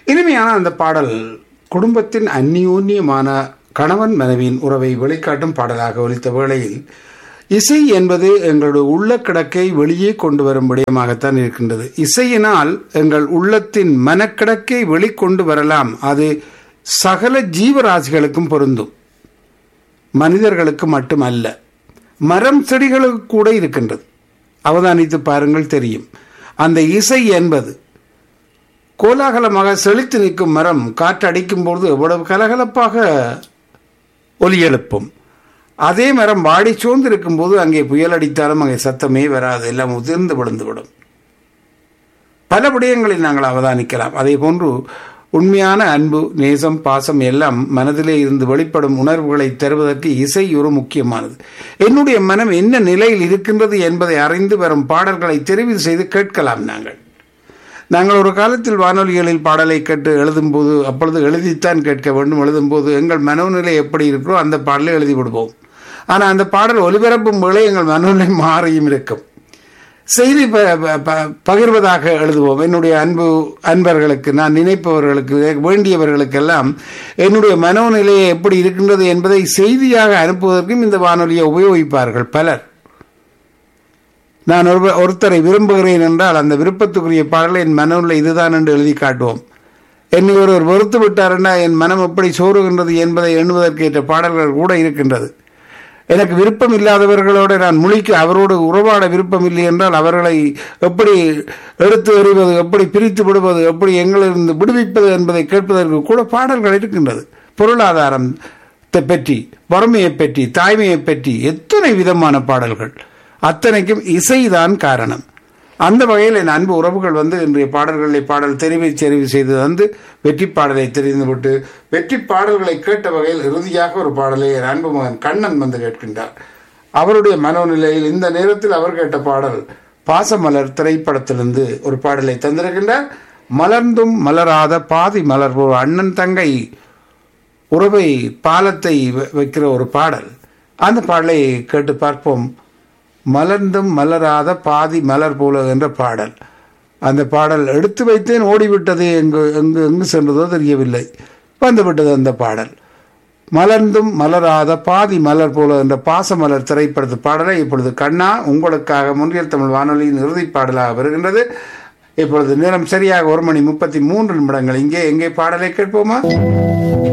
இனிமையான அந்த பாடல் குடும்பத்தின் அந்நியோன்யமான கணவன் மனைவியின் உறவை வெளிக்காட்டும் பாடலாக ஒலித்த வேளையில் இசை என்பது எங்களுடைய உள்ள கிடக்கை வெளியே கொண்டு வரும் விடயமாகத்தான் இருக்கின்றது இசையினால் எங்கள் உள்ளத்தின் மனக்கிடக்கை வெளிக்கொண்டு வரலாம் அது சகல ஜீவராசிகளுக்கும் பொருந்தும் மனிதர்களுக்கு மட்டுமல்ல மரம் செடிகளுக்கு கூட இருக்கின்றது அவதானித்து பாருங்கள் தெரியும் அந்த இசை என்பது கோலாகலமாக செழித்து நிற்கும் மரம் காற்றடிக்கும் பொழுது எவ்வளவு கலகலப்பாக ஒலி எழுப்பும் அதே மரம் வாடி சோர்ந்து இருக்கும்போது அங்கே புயல் அடித்தாலும் அங்கே சத்தமே வராது எல்லாம் உதிர்ந்து விழுந்துவிடும் பல விடயங்களை நாங்கள் அவதானிக்கலாம் அதே போன்று உண்மையான அன்பு நேசம் பாசம் எல்லாம் மனதிலே இருந்து வெளிப்படும் உணர்வுகளை தருவதற்கு இசை ஒரு முக்கியமானது என்னுடைய மனம் என்ன நிலையில் இருக்கின்றது என்பதை அறிந்து வரும் பாடல்களை தெரிவு செய்து கேட்கலாம் நாங்கள் நாங்கள் ஒரு காலத்தில் வானொலிகளில் பாடலை கேட்டு எழுதும்போது அப்பொழுது எழுதித்தான் கேட்க வேண்டும் எழுதும்போது எங்கள் மனோநிலை எப்படி இருக்கிறோ அந்த பாடலை எழுதி விடுவோம் ஆனால் அந்த பாடல் ஒலிபரப்பும் வேளை எங்கள் மனநிலை மாறியும் இருக்கும் செய்தி பகிர்வதாக எழுதுவோம் என்னுடைய அன்பு அன்பர்களுக்கு நான் நினைப்பவர்களுக்கு வேண்டியவர்களுக்கெல்லாம் என்னுடைய மனோநிலையை எப்படி இருக்கின்றது என்பதை செய்தியாக அனுப்புவதற்கும் இந்த வானொலியை உபயோகிப்பார்கள் பலர் நான் ஒரு ஒருத்தரை விரும்புகிறேன் என்றால் அந்த விருப்பத்துக்குரிய பாடலை என் மனநிலை இதுதான் என்று எழுதி காட்டுவோம் என்னை ஒருவர் வெறுத்து விட்டார் என் மனம் எப்படி சோறுகின்றது என்பதை எண்ணுவதற்கேற்ற பாடல்கள் கூட இருக்கின்றது எனக்கு விருப்பம் இல்லாதவர்களோடு நான் முழிக்க அவரோடு உறவாட விருப்பம் இல்லை என்றால் அவர்களை எப்படி எடுத்து எறிவது எப்படி பிரித்து விடுவது எப்படி எங்களிருந்து விடுவிப்பது என்பதை கேட்பதற்கு கூட பாடல்கள் இருக்கின்றது பொருளாதாரம் பற்றி வறுமையை பற்றி தாய்மையை பற்றி எத்தனை விதமான பாடல்கள் அத்தனைக்கும் இசைதான் காரணம் அந்த வகையில் என் அன்பு உறவுகள் வந்து இன்றைய பாடல்களை பாடல் தெரிவை தெரிவு செய்து வந்து வெற்றி பாடலை தெரிந்துவிட்டு வெற்றி பாடல்களை கேட்ட வகையில் இறுதியாக ஒரு பாடலை என் அன்பு மகன் கண்ணன் வந்து கேட்கின்றார் அவருடைய மனோநிலையில் இந்த நேரத்தில் அவர் கேட்ட பாடல் பாசமலர் திரைப்படத்திலிருந்து ஒரு பாடலை தந்திருக்கின்றார் மலர்ந்தும் மலராத பாதி மலர் ஒரு அண்ணன் தங்கை உறவை பாலத்தை வைக்கிற ஒரு பாடல் அந்த பாடலை கேட்டு பார்ப்போம் மலர்ந்தும் மலராத பாதி மலர் போல என்ற பாடல் அந்த பாடல் எடுத்து வைத்தேன் ஓடிவிட்டது எங்கு எங்கு எங்கு சென்றதோ தெரியவில்லை வந்துவிட்டது அந்த பாடல் மலர்ந்தும் மலராத பாதி மலர் போல என்ற பாசமலர் திரைப்படத்து பாடலை இப்பொழுது கண்ணா உங்களுக்காக முன்னியல் தமிழ் வானொலியின் இறுதி பாடலாக வருகின்றது இப்பொழுது நேரம் சரியாக ஒரு மணி முப்பத்தி மூன்று நிமிடங்கள் இங்கே எங்கே பாடலை கேட்போமா